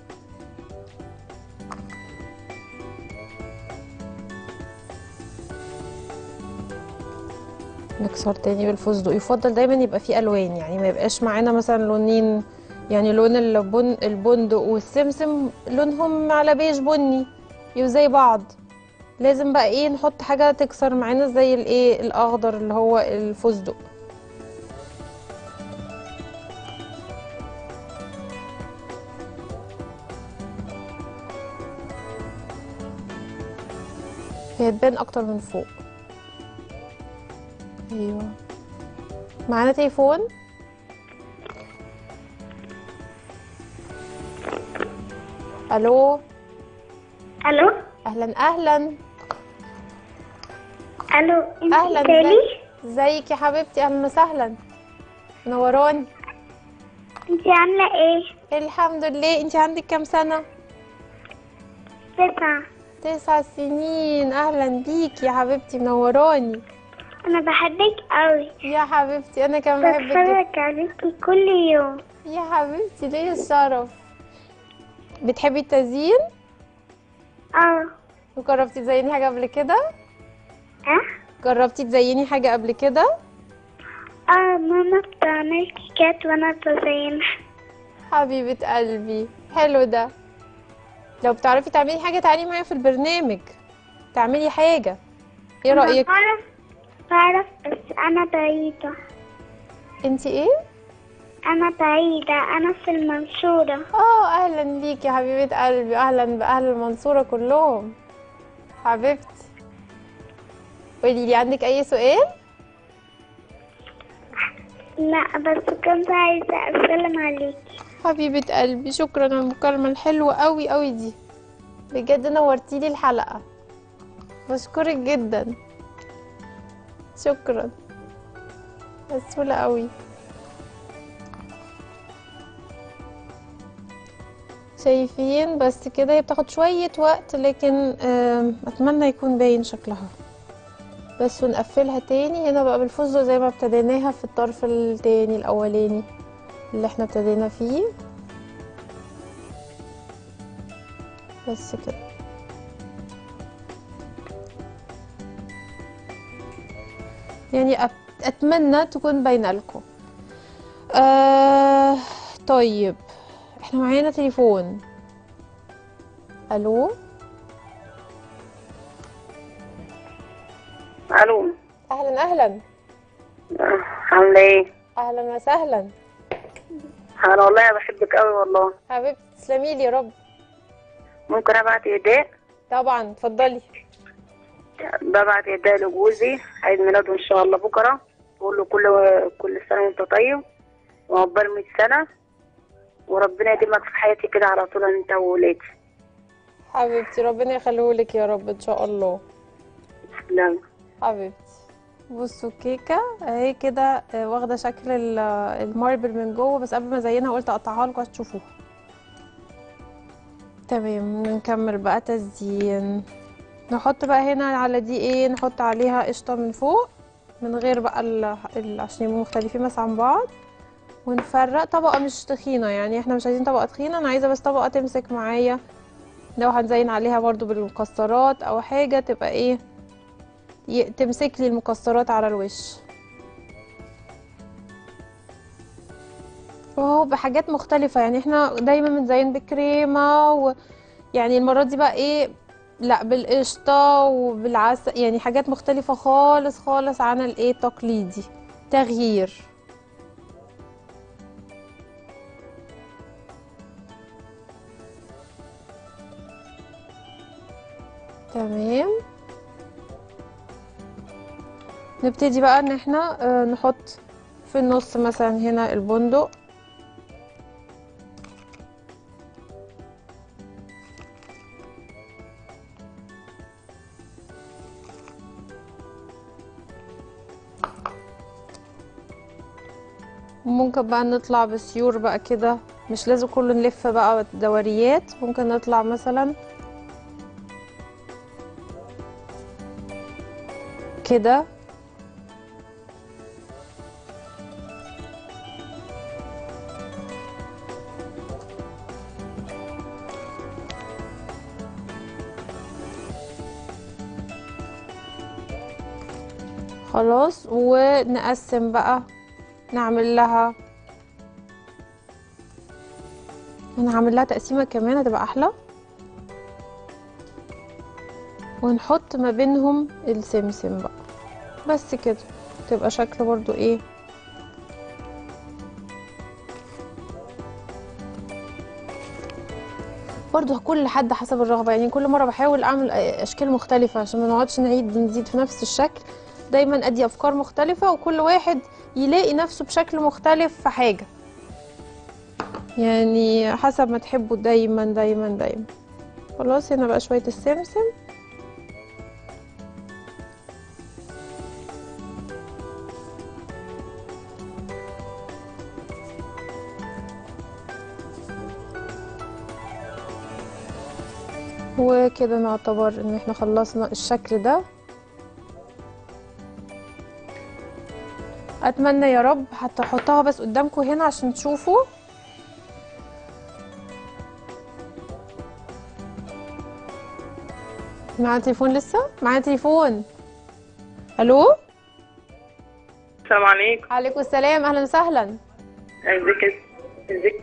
نكسر تاني بالفستق يفضل دايما يبقى فيه الوان يعني ما يبقاش معانا مثلا لونين يعني لون البن البندق والسمسم لونهم على بيج بني يبقوا زي بعض لازم بقى ايه نحط حاجه تكسر معانا زي الايه الاخضر اللي هو الفستق هي تبان اكتر من فوق ايوه معانا تليفون الو الو اهلا اهلا الو انت اهلا تالي ازيك ازيك يا حبيبتي اهلا وسهلا منوراني انت عامله ايه الحمد لله انت عندك كام سنه تسعة تسع سنين اهلا بيكي يا حبيبتي منوراني انا بحبك قوي يا حبيبتي انا كمان بحبك جدا. بتفرج عليكي كل يوم يا حبيبتي ليا الشرف بتحبي التزيين اه وجربتي تزيني حاجه قبل كده اه جربتي تزيني حاجه قبل كده اه ماما بتعمل كيكات وانا بزينها حبيبه قلبي حلو ده لو بتعرفي تعملي حاجه تعالي معايا في البرنامج تعملي حاجه ايه رايك بعرف بعرف بس انا بعيدة انت ايه انا بعيدة انا في المنصورة اه اهلا بيكي يا حبيبه قلبي اهلا باهل المنصوره كلهم حبيبتي قولي لي عندك اي سؤال لا بس كنت عايزة أسلم عليكي حبيبة قلبي شكرا على المكالمة الحلوة قوي قوي دي بجد نورتيلي الحلقة بشكرك جدا شكرا مسؤولة قوي شايفين بس كده هي بتاخد شوية وقت لكن آم، اتمنى يكون باين شكلها بس ونقفلها تاني هنا بقى بالفستق زي ما ابتديناها في الطرف التاني الاولاني اللي احنا ابتدينا فيه بس كده يعني أت- اتمنى تكون باينه لكم آه طيب احنا معانا تليفون الو الو اهلا اهلا آه، عامله ايه اهلا وسهلا انا والله بحبك قوي والله حبيبتي تسلمي لي يا رب ممكن ابعت هداء طبعا اتفضلي ببعت هداء لجوزي عيد ميلاده ان شاء الله بكره بقول له كل كل سنه وانت طيب وعقبال 100 سنه وربنا يديمك في حياتي كده على طول انت وولادي حبيبتي ربنا يخليهولك يا رب ان شاء الله لا حبيبتي بصوا الكيكه اهي كده آه، واخده شكل ال- الماربل من جوه بس قبل ما ازينها قلت اقطعها لكم عشان تشوفوها تمام نكمل بقى تزيين نحط بقى هنا على دي ايه نحط عليها قشطه من فوق من غير بقى ال... ال... عشان يبقوا مختلفين بس عن بعض ونفرق طبقه مش تخينه يعني احنا مش عايزين طبقه تخينه انا عايزه بس طبقه تمسك معايا لو هنزين عليها برضو بالمكسرات او حاجه تبقى ايه ي- تمسك لي المكسرات على الوش وهو بحاجات مختلفة يعني احنا دايما بنزين بكريمة و يعني المرة دي بقى ايه لا بالقشطة وبالعسل يعني حاجات مختلفة خالص خالص عن الايه التقليدي تغيير تمام نبتدي بقى ان احنا آه، نحط في النص مثلا هنا البندق ممكن بقى نطلع بسيور بقى كده مش لازم كله نلف بقى دوريات ممكن نطلع مثلا كده خلاص ونقسم بقى نعمل لها ونعمل لها تقسيمة كمان هتبقى احلى ونحط ما بينهم السمسم بقى بس كده تبقى شكل برضو ايه برضو كل حد حسب الرغبة يعني كل مرة بحاول اعمل اشكال مختلفة عشان ما نقعدش نعيد ونزيد في نفس الشكل دايما ادي افكار مختلفة وكل واحد يلاقي نفسه بشكل مختلف في حاجة يعني حسب ما تحبوا دايما دايما دايما خلاص هنا بقى شوية السمسم وكده نعتبر ان احنا خلصنا الشكل ده اتمنى يا رب حتى احطها بس قدامكم هنا عشان تشوفوا معانا تليفون لسه معانا تليفون الو السلام عليكم عليكم السلام اهلا وسهلا ازيك ازيك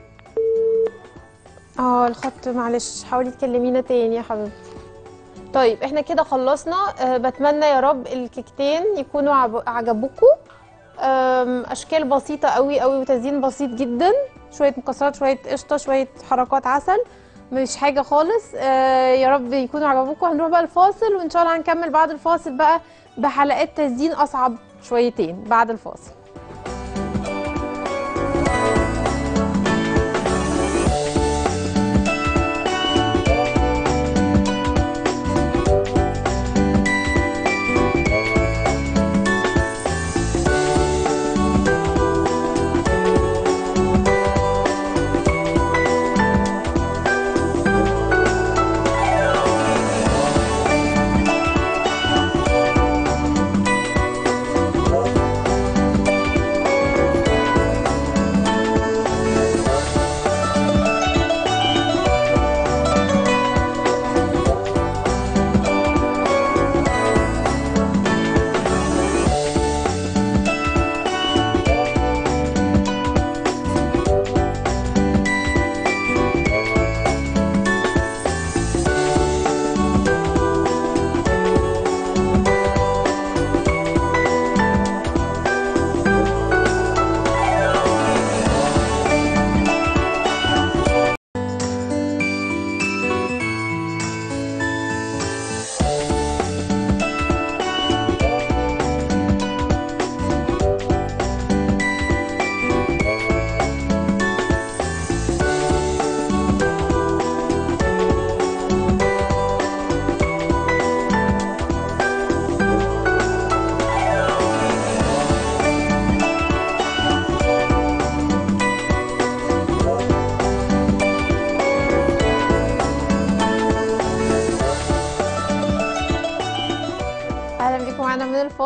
اه الخط معلش حاولي تكلمينا تاني يا حبيبتي طيب احنا كده خلصنا أه بتمنى يا رب الكيكتين يكونوا عب- عجبوكوا أم، اشكال بسيطه قوي قوي وتزيين بسيط جدا شويه مكسرات شويه قشطه شويه حركات عسل مش حاجه خالص أه يا رب يكونوا عجبوكوا هنروح بقى الفاصل وان شاء الله هنكمل بعد الفاصل بقى بحلقات تزيين اصعب شويتين بعد الفاصل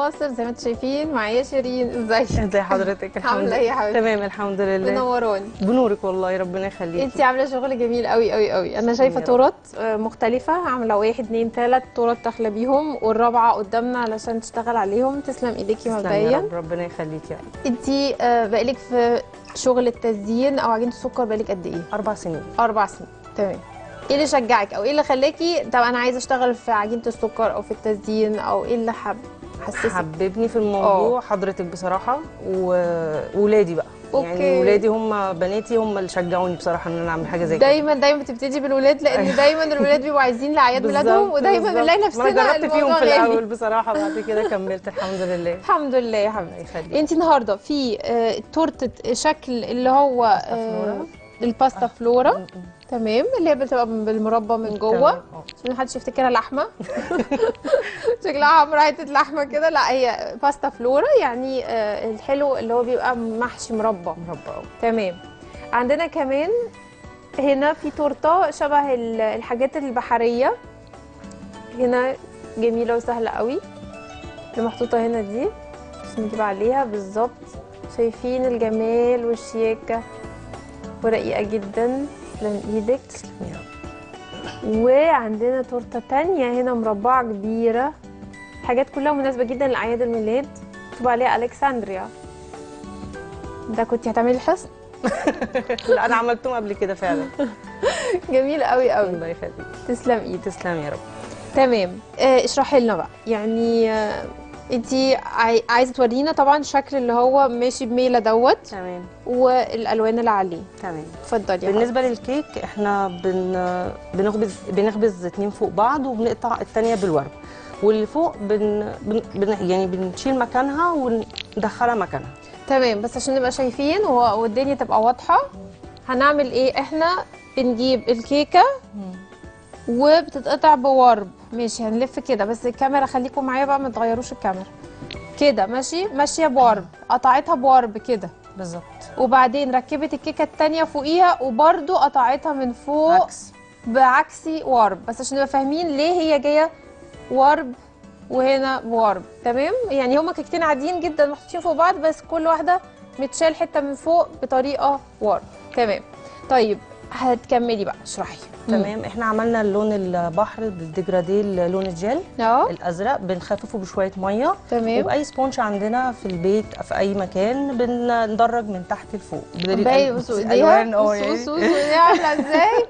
الفاصل زي ما انتم شايفين معايا شيرين ازيك ازي حضرتك الحمد عاملة ايه يا حبيبتي؟ تمام الحمد لله منوراني بنورك والله ربنا يخليك انت عامله شغل جميل قوي قوي قوي انا شايفه رب. تورت آه، مختلفه عامله واحد اتنين تلات تورت داخله بيهم والرابعه قدامنا علشان تشتغل عليهم تسلم ايديكي تسلمي يا مبدئيا رب ربنا يخليك يا رب انت آه، بقالك في شغل التزيين او عجينه السكر بقالك قد ايه اربع سنين اربع سنين تمام ايه اللي شجعك او ايه اللي خلاكي طب انا عايزه اشتغل في عجينه السكر او في التزيين او ايه اللي حب حسسك حببني في الموضوع حضرتك بصراحه وولادي بقى أوكي. يعني ولادي هم بناتي هم اللي شجعوني بصراحه ان انا اعمل حاجه زي كده دايما دايما بتبتدي بالولاد لان دايما الولاد بيبقوا عايزين لاعياد ميلادهم بالظبط، ودايما بالظبط. بنلاقي ما نفسنا انا جربت فيهم الموضوع في غالي. الاول بصراحه بعد كده كملت الحمد لله الحمد لله يا الله حبيبتي يخليك انت النهارده في آه، تورته شكل اللي هو آه، فلورا. الباستا فلورا تمام اللي هي بتبقى بالمربى من جوه تمام، اه. عشان محدش يفتكرها لحمه شكلها حمرا حته لحمه كده لا هي باستا فلورا يعني آه، الحلو اللي هو بيبقى محشي مربى مربى اه. تمام عندنا كمان هنا في تورته شبه ال- الحاجات البحريه هنا جميله وسهله قوي اللي محطوطه هنا دي بس نجيب عليها بالظبط شايفين الجمال والشياكه ورقيقه جدا تسلم ايدك يا رب. وعندنا تورته تانية هنا مربعه كبيره حاجات كلها مناسبه جدا لاعياد الميلاد مكتوب عليها الكسندريا ده كنت هتعملي الحصن لا انا عملتهم قبل كده فعلا جميل قوي قوي الله يخليك تسلم ايدك تسلم يا رب تمام آه، اشرحي لنا بقى يعني آه، انتي عاي- عايزه تورينا طبعا الشكل اللي هو ماشي بميله دوت تمام والالوان اللي عليه تمام اتفضلي يا بالنسبه للكيك احنا بن بنخبز بنخبز اتنين فوق بعض وبنقطع التانية بالورق واللي فوق بن, بن بن يعني بنشيل مكانها وندخلها مكانها تمام بس عشان نبقى شايفين و- والدنيا تبقى واضحه هنعمل ايه احنا بنجيب الكيكه وبتتقطع بورب ماشي هنلف كده بس الكاميرا خليكم معايا بقى ما تغيروش الكاميرا كده ماشي ماشيه بورب قطعتها بورب كده بالظبط وبعدين ركبت الكيكه التانية فوقيها وبرده قطعتها من فوق عكس بعكسي وارب بس عشان نبقى فاهمين ليه هي جايه وارب وهنا وارب تمام يعني هما كيكتين عاديين جدا محطوطين فوق بعض بس كل واحده متشال حته من فوق بطريقه وارب تمام طيب هتكملي بقى اشرحي تمام احنا عملنا اللون البحر بالديجراديه لون الجل اه الازرق بنخففه بشويه ميه تمام وباي سبونج عندنا في البيت في اي مكان بندرج من تحت لفوق بدليل باين الألوان- بصوا ايديها الألوان، اه بصوا يعني. بصوا بصوا ايديها عامله ازاي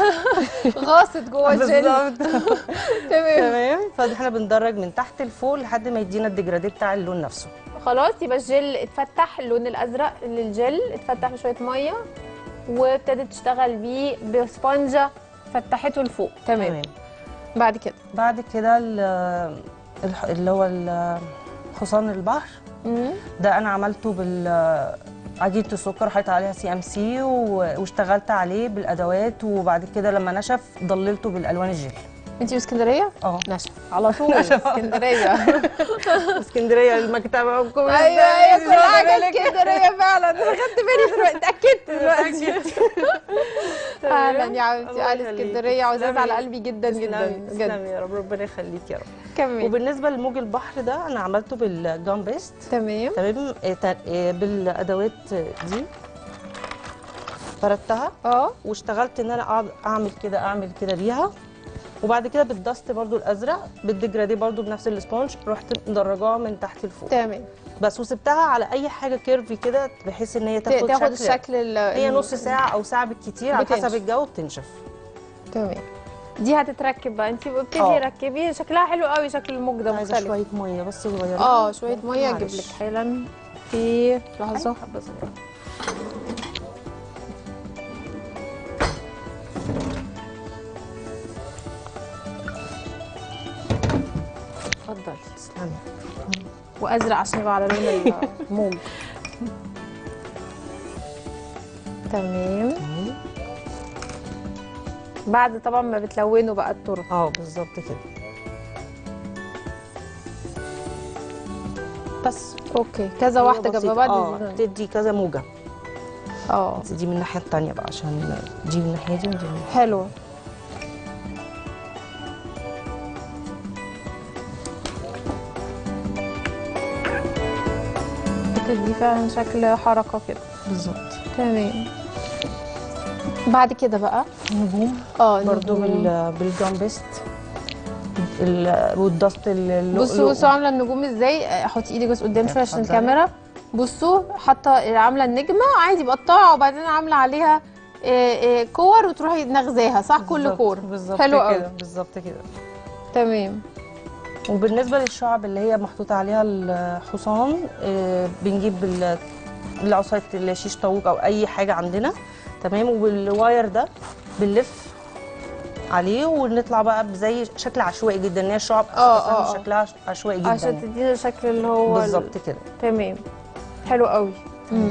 غاصت جوه الجل بالظبط تمام تمام فاحنا بندرج من تحت لفوق لحد ما يدينا الديجراديه بتاع اللون نفسه خلاص يبقى الجل اتفتح اللون الازرق للجل اتفتح بشويه ميه وابتدت تشتغل بيه بسبونجه فتحته لفوق تمام, تمام بعد كده بعد كده ال- الح- اللي هو ال- حصان البحر مم. ده انا عملته بال عجينه السكر حطيت عليها سي ام سي واشتغلت عليه بالادوات وبعد كده لما نشف ضللته بالالوان الجل انتي من اسكندريه اه نشف على طول اسكندريه اسكندريه المكتبه وكل ايوه هي كل حاجه اسكندريه فعلا انا خدت بالي دلوقتي اتاكدت دلوقتي اهلا يا حبيبتي الله اهل يخليكي. اسكندريه عزاز تسلمي. على قلبي جدا جدا تسلمي بجد تسلمي يا رب ربنا يخليك يا رب كملي وبالنسبه لموج البحر ده انا عملته بالجام بيست تمام تمام إيه تا- إيه بالادوات دي فردتها اه واشتغلت ان انا اقعد اعمل كده اعمل كده بيها وبعد كده بالدست برضو الازرق بالديجرادي برضو بنفس السبونج رحت مدرجاها من تحت لفوق تمام بس وسبتها على اي حاجه كيرفي كده بحيث ان هي ت- تاخد, تاخد شكل الشكل ال- هي ال- نص ساعه او ساعه بالكتير على بتنشف. حسب الجو بتنشف تمام دي هتتركب بقى انتي بتبتدي اه. ركبي شكلها حلو قوي شكل الموج ده عايزه مختلف شويه ميه بس صغيره اه شويه ميه اجيب معلش. لك حالا في لحظه حبة صغيرة. اتفضلي تسلمي وازرق عشان يبقى على لون الموج تمام بعد طبعا ما بتلونوا بقى الطرق اه بالظبط كده بس اوكي كذا واحده جنب بسيطة. بعض اه دي- تدي كذا موجه اه دي من الناحيه التانية بقى عشان دي من الناحيه دي ودي من الناحية. حلوه تدي فعلا شكل حركه كده بالظبط تمام بعد كده بقى نجوم اه برضو النجوم. بال بالجامبست ال- والدست اللؤلؤ بصوا بصوا عامله النجوم ازاي آه، حطي ايدك بس قدام شويه عشان اتفضلي. الكاميرا بصوا حاطه عامله النجمه عادي مقطعه وبعدين عامله عليها آه، آه، كور وتروحي نغزاها صح كل بالظبط، كور بالظبط حلو كده قوي بالظبط كده تمام وبالنسبه للشعب اللي هي محطوط عليها الحصان آه، بنجيب ال- العصايه الشيش طاووق او اي حاجه عندنا تمام وبالواير ده بنلف عليه ونطلع بقى زي شكل عشوائي جدا ان هي الشعب آه، أساساً آه، آه. شكلها عشوائي جدا عشان يعني. تدينا الشكل اللي هو ال- بالظبط كده تمام حلو قوي امم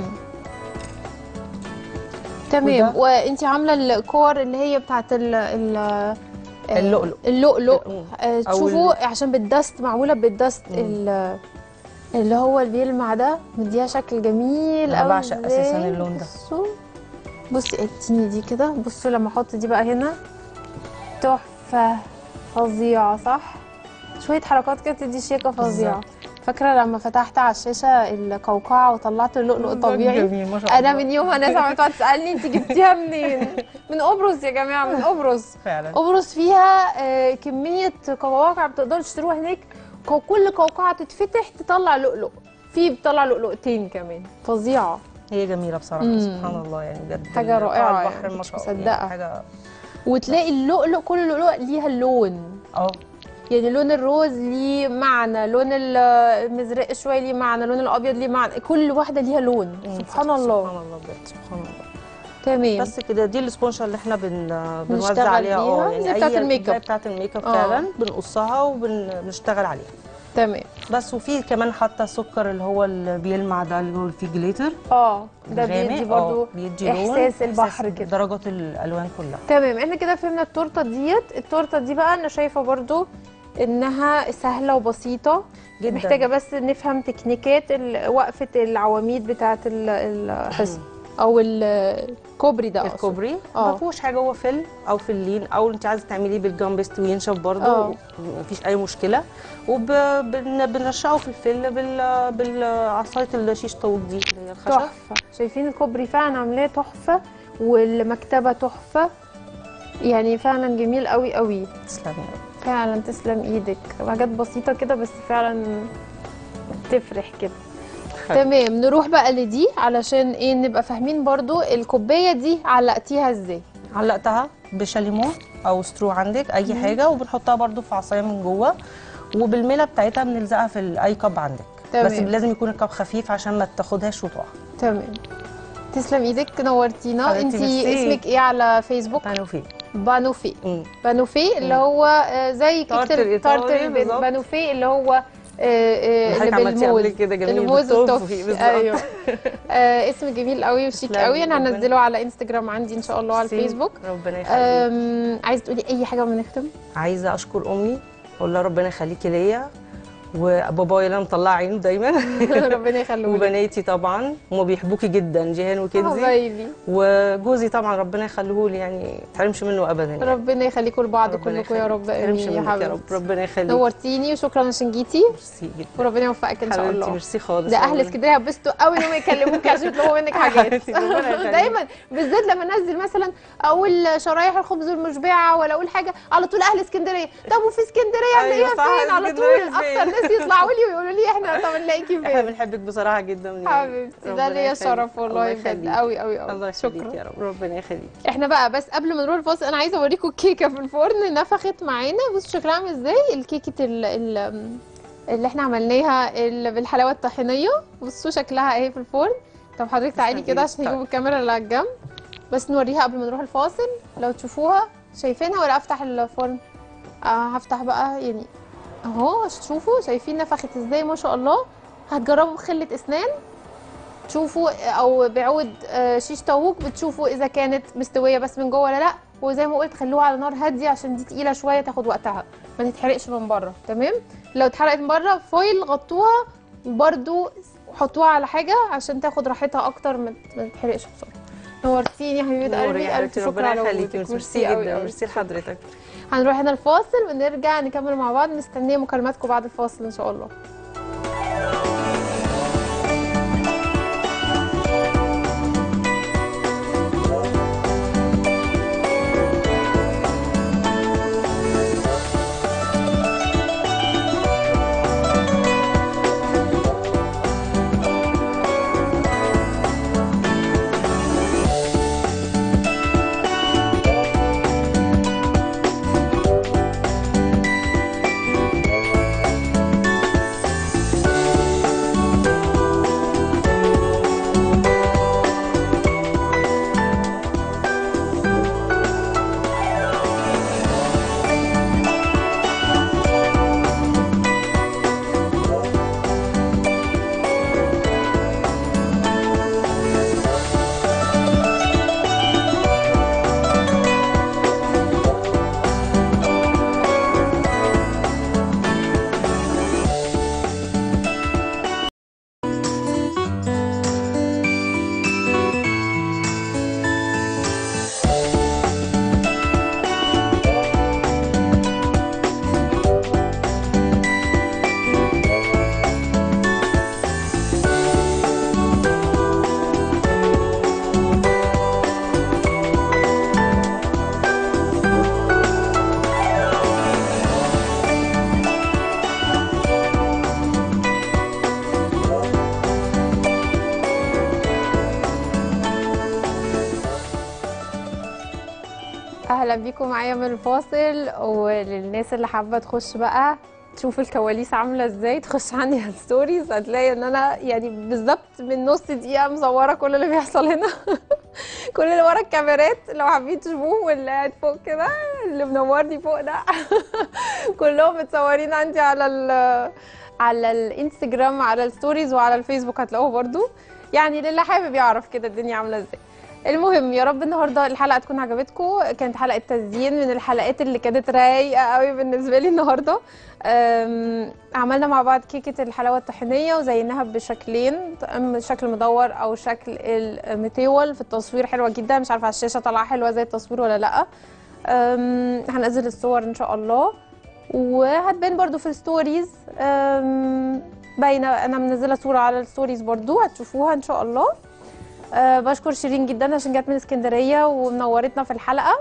تمام وده- وانت عامله الكور اللي هي بتاعت ال ال آه، اللؤلؤ. اللؤلؤ مم. آه، أو تشوفوا عشان بالدست معموله بالدست مم. ال- اللي هو اللي بيلمع ده مديها شكل جميل أنا قوي بعشق إزاي. أساساً اللون ده. بصوا بصي اديني دي كده بصوا لما احط دي بقى هنا تحفه فظيعه صح شويه حركات كده تدي شياكه فظيعه فاكره لما فتحت على الشاشه القوقعه وطلعت اللؤلؤ الطبيعي جميل ما شاء انا الله. من يومها ناس عماله تقعد تسالني انت جبتيها منين من قبرص يا جماعه من قبرص فعلا قبرص فيها آه، كميه قواقع بتقدروا تشتروها هناك كو- كل قوقعه تتفتح تطلع لؤلؤ في بتطلع لؤلؤتين كمان فظيعه هي جميله بصراحه مم. سبحان الله يعني بجد حاجة ال- رائعة البحر يعني، ما مش شاء الله مصدقة. يعني حاجه وتلاقي اللؤلؤ كل لؤلؤ ليها اللون اه يعني لون الروز ليه معنى لون ال- المزرق شويه ليه معنى لون الابيض ليه معنى كل واحده ليها لون مم. سبحان الله سبحان الله بجد سبحان الله تمام بس كده دي الاسبونشا اللي احنا بن بنوزع بنشتغل عليها اه بيها، زي بتاعت أي- الميك اب. زي بتاعت الميك اب اه. فعلا بنقصها وبنشتغل عليها تمام بس وفي كمان حتى سكر اللي هو اللي بيلمع ده اللي هو فيه جليتر اه ده غامق، بيدي اه، برضو بيدي لون احساس البحر كده درجات الالوان كلها تمام احنا كده فهمنا التورته ديت التورته دي بقى انا شايفه برضو انها سهله وبسيطه جدا محتاجه بس نفهم تكنيكات ال- وقفه العواميد بتاعه ال- الحصن او الكوبري ده أقصد. الكوبري اه. ما فيهوش حاجه هو فل او فلين او انت عايزه تعمليه بالجامبست وينشف اه. برضه مفيش اي مشكله وبنرشقه في الفل بال بالعصايه الشيش طاووق دي اللي هي الخشب تحفه شايفين الكوبري فعلا عاملاه تحفه والمكتبه تحفه يعني فعلا جميل قوي قوي تسلمي فعلا تسلم ايدك حاجات بسيطه كده بس فعلا تفرح كده حلو. تمام نروح بقى لدي علشان ايه نبقى فاهمين برضو الكوبايه دي علقتيها ازاي علقتها بشاليمو او سترو عندك اي حاجه وبنحطها برضو في عصايه من جوه وبالميله بتاعتها بنلزقها في ال- اي كب عندك تمام. بس لازم يكون الكب خفيف عشان ما تاخدهاش وتقع تمام تسلم ايدك نورتينا حبيبتي، انتي ميرسي. اسمك ايه على فيسبوك بانوفي بانوفي مم. بانوفي اللي هو آه، زي كيكه تارتر التارتر إيطالي بالظبط. بانوفي اللي هو آه، آه، اللي حضرتك عملتيه بالموز قبل كده جميل الموز بالتوفي والتوفي بالظبط. ايوه آه، اسم جميل قوي وشيك تسلمي، قوي انا ربنا- هنزله على انستجرام عندي ان شاء الله على ميرسي. الفيسبوك ربنا يخليك أم، عايزه تقولي اي حاجه قبل ما نختم عايزه اشكر امي اقول لها ربنا يخليكي ليا وبابايا اللي انا مطلعه عينه دايما ربنا يخليه وبناتي طبعا هم بيحبوكي جدا جيهان وكنزي حبايبي وجوزي طبعا ربنا يخليه لي يعني ما تحرمش منه ابدا يعني. ربنا يخليكم لبعض ربنا كلكم يا يخليك. رب ما تحرمش امين يا منك يا رب حبيبتي ربنا يخليك نورتيني وشكرا عشان جيتي ميرسي جدا وربنا يوفقك ان شاء حبيبتي الله ميرسي خالص ده اهل ربنا- اسكندريه هيتبسطوا قوي انهم يكلموك عشان يطلبوا منك حاجات حبيبتي، ربنا يخليك. دايما بالذات لما انزل مثلا اقول شرايح الخبز المشبعه ولا اقول حاجه على طول اهل اسكندريه طب وفي اسكندريه أيوة هنلاقيها صح، فين على اسكندرية طول فين؟ اكتر ناس يطلعوا لي ويقولوا لي احنا طب نلاقيكي احنا فين بنحبك بصراحه جدا يعني. حبيبتي ده ربنا ليا يخليك. شرف والله الله بجد يخليك. قوي قوي الله قوي يخليك شكرا يا رب ربنا يخليك احنا بقى بس قبل ما نروح الفاصل انا عايزه اوريكم الكيكه في الفرن نفخت معانا بصوا شكلها عامل ازاي الكيكه ال ال اللي احنا عملناها ال- بالحلاوه الطحينيه بصوا شكلها اهي في الفرن طب حضرتك تعالي كده عشان طيب. يجيبوا الكاميرا اللي على الجنب بس نوريها قبل ما نروح الفاصل لو تشوفوها شايفينها ولا افتح الفرن اه هفتح بقى يعني اهو شوفوا شايفين نفخت ازاي ما شاء الله هتجربوا بخله اسنان تشوفوا او بعود آه، شيش طاووق بتشوفوا اذا كانت مستويه بس من جوه ولا لا وزي ما قلت خلوها على نار هاديه عشان دي تقيله شويه تاخد وقتها ما تتحرقش من بره تمام لو اتحرقت من بره فويل غطوها وبرده حطوها على حاجه عشان تاخد راحتها اكتر ما ما تتحرقش بسرعه نورتيني يا حبيبه نور قلبي يا الف حبيبتي شكر ربنا على يخليكي وجودك ميرسي أوي جدا أوي. ميرسي لحضرتك هنروح هنا الفاصل ونرجع نكمل مع بعض مستنيه مكالماتكم بعد الفاصل ان شاء الله اهلا بيكم معايا من الفاصل وللناس اللي حابه تخش بقى تشوف الكواليس عامله ازاي تخش عندي على الستوريز هتلاقي ان انا يعني بالظبط من نص دقيقه مصوره كل اللي بيحصل هنا كل اللي ورا الكاميرات لو حابين تشوفوه واللي قاعد فوق كده اللي منورني فوق ده كلهم متصورين عندي على ال على الانستجرام على الستوريز وعلى الفيسبوك هتلاقوه برضو يعني للي حابب يعرف كده الدنيا عامله ازاي المهم يا رب النهارده الحلقه تكون عجبتكم كانت حلقه تزيين من الحلقات اللي كانت رايقه قوي بالنسبه لي النهارده أم، عملنا مع بعض كيكه الحلاوه الطحينيه وزيناها بشكلين اما شكل مدور او شكل المتول في التصوير حلوه جدا مش عارفه على الشاشه طالعه حلوه زي التصوير ولا لا أم، هنزل الصور ان شاء الله وهتبان برضو في الستوريز أم، باينه انا منزله صوره على الستوريز برضو هتشوفوها ان شاء الله أه بشكر شيرين جدا عشان جت من اسكندريه ومنورتنا في الحلقه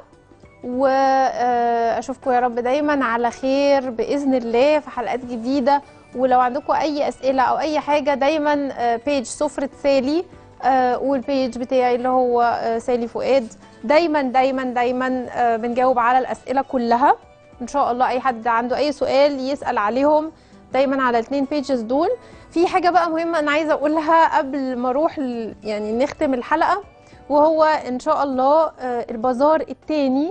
واشوفكم يا رب دايما على خير باذن الله في حلقات جديده ولو عندكم اي اسئله او اي حاجه دايما بيج سفره سالي آه، والبيج بتاعي اللي هو آه، سالي فؤاد دايما دايما دايما آه، بنجاوب على الاسئله كلها ان شاء الله اي حد عنده اي سؤال يسال عليهم دايما على الاثنين بيجز دول في حاجه بقى مهمه انا عايزه اقولها قبل ما اروح ال- يعني نختم الحلقه وهو ان شاء الله آه، البازار التاني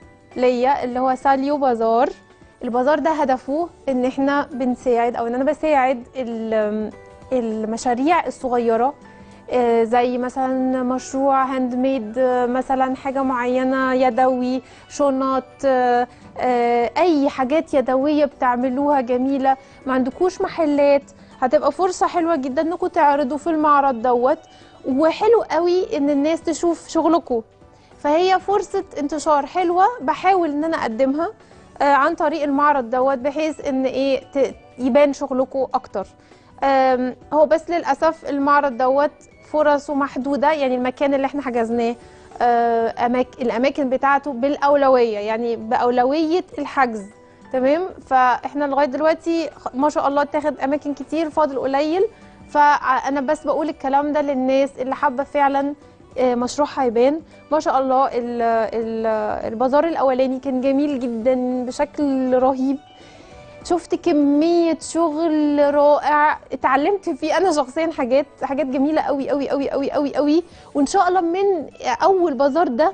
ليا اللي هو ساليو بازار البازار ده هدفه ان احنا بنساعد او ان انا بساعد ال- المشاريع الصغيره آه، زي مثلا مشروع هاند ميد آه، مثلا حاجه معينه يدوي شنط آه، آه، اي حاجات يدويه بتعملوها جميله ما عندكوش محلات هتبقى فرصه حلوه جدا انكم تعرضوا في المعرض دوت وحلو قوي ان الناس تشوف شغلكم فهي فرصه انتشار حلوه بحاول ان انا اقدمها آه، عن طريق المعرض دوت بحيث ان ايه ت- يبان شغلكم اكتر آم، هو بس للاسف المعرض دوت فرصه محدوده يعني المكان اللي احنا حجزناه آه، أماك... الاماكن بتاعته بالاولويه يعني باولويه الحجز تمام فاحنا لغايه دلوقتي خ- ما شاء الله اتاخد اماكن كتير فاضل قليل فانا بس بقول الكلام ده للناس اللي حابه فعلا آه، مشروعها يبان ما شاء الله ال- ال- البازار الاولاني كان جميل جدا بشكل رهيب شفت كمية شغل رائع اتعلمت فيه انا شخصيا حاجات حاجات جميلة قوي قوي قوي قوي قوي قوي وان شاء الله من اول بازار ده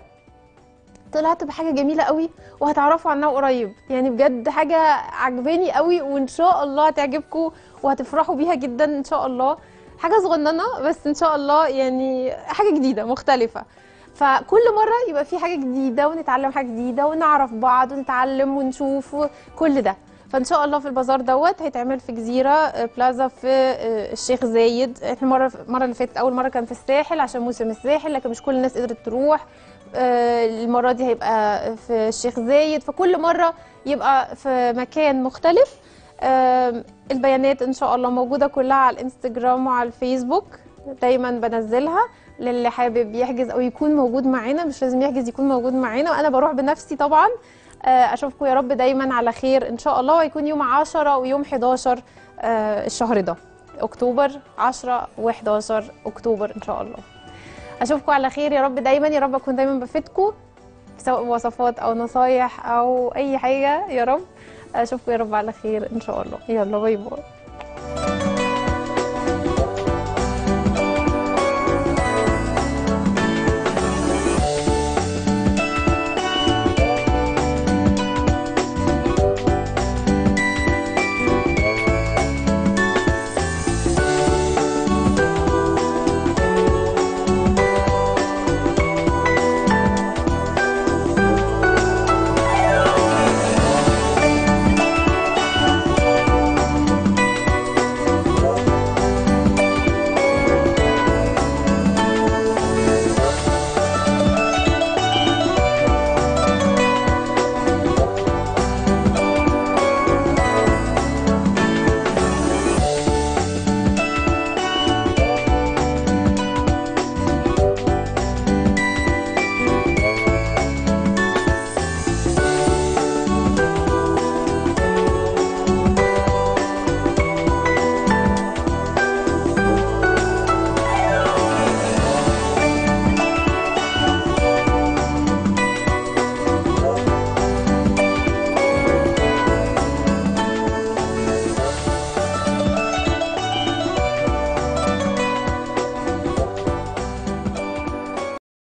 طلعت بحاجة جميلة قوي وهتعرفوا عنها قريب يعني بجد حاجة عجباني قوي وان شاء الله هتعجبكم وهتفرحوا بيها جدا ان شاء الله حاجة صغننة بس ان شاء الله يعني حاجة جديدة مختلفة فكل مرة يبقى في حاجة جديدة ونتعلم حاجة جديدة ونعرف بعض ونتعلم ونشوف كل ده فان شاء الله في البازار دوت هيتعمل في جزيره آه، بلازا في آه، الشيخ زايد احنا مره المره اللي فاتت اول مره كان في الساحل عشان موسم الساحل لكن مش كل الناس قدرت تروح آه، المره دي هيبقى في الشيخ زايد فكل مره يبقى في مكان مختلف آم، البيانات ان شاء الله موجوده كلها على الانستجرام وعلى الفيسبوك دايما بنزلها للي حابب يحجز او يكون موجود معانا مش لازم يحجز يكون موجود معانا وانا بروح بنفسي طبعا آه، اشوفكم يا رب دايما على خير ان شاء الله ويكون يوم 10 ويوم 11 آه، الشهر ده اكتوبر 10 و11 اكتوبر ان شاء الله اشوفكم على خير يا رب دايما يا رب اكون دايما بفيدكم سواء وصفات او نصايح او اي حاجه يا رب اشوفكم يا رب على خير ان شاء الله يلا باي باي